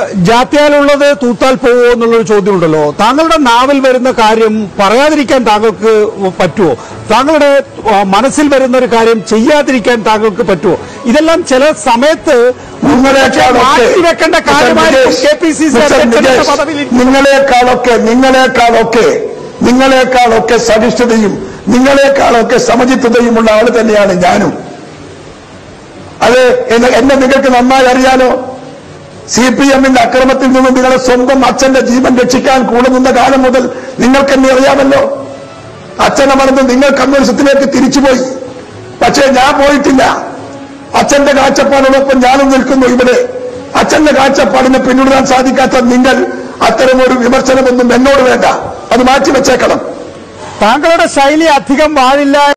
ജാത്യാലുള്ളത് തൂത്താൽ പോവോ എന്നുള്ളൊരു ചോദ്യമുണ്ടല്ലോ താങ്കളുടെ നാവിൽ വരുന്ന കാര്യം പറയാതിരിക്കാൻ താങ്കൾക്ക് പറ്റുമോ താങ്കളുടെ ആ, മനസ്സിൽ വരുന്ന ഒരു കാര്യം ചെയ്യാതിരിക്കാൻ താങ്കൾക്ക് പറ്റുമോ ഇതെല്ലാം ചില സമയത്ത് നിങ്ങളെക്കാളൊക്കെ മാറ്റിവെക്കേണ്ട കാര്യമായിരിക്കും K P C C mister അധ്യക്ഷന്റെ നികേഷ്, പദവിയിൽ നിങ്ങളെക്കാളൊക്കെ നിങ്ങളെക്കാളൊക്കെ നിങ്ങളെക്കാളൊക്കെ സഹിഷ്ണുതയും നിങ്ങളെക്കാളൊക്കെ സമചിത്തതയുമുള്ള ആള് തന്നെയാണ് ഞാനും അത് എന്നെ എന്നെ നിങ്ങൾക്ക് നന്നായി അറിയാലോ സി പി എമ്മിന്റെ അക്രമത്തിൽ നിന്നും നിങ്ങളെ സ്വന്തം അച്ഛന്റെ ജീവൻ രക്ഷിക്കാൻ കൂടെ നിന്ന കാലം മുതൽ നിങ്ങൾക്ക് എന്നെ അറിയാമല്ലോ അച്ഛനെ മറന്ന് നിങ്ങൾ കമ്മ്യൂണിസത്തിലേക്ക് തിരിച്ചുപോയി പക്ഷേ ഞാൻ പോയിട്ടില്ല അച്ഛന്റെ കാഴ്ചപ്പാടോടൊപ്പം ഞാനും നിൽക്കുന്നു ഇവിടെ അച്ഛന്റെ കാഴ്ചപ്പാടിനെ പിന്തുടരാൻ സാധിക്കാത്ത നിങ്ങൾ അത്തരമൊരു വിമർശനമൊന്നും എന്നോട് വേണ്ട അത് മാറ്റിവെച്ചേക്കണം താങ്കളുടെ ശൈലി അധികം വാഴില്ല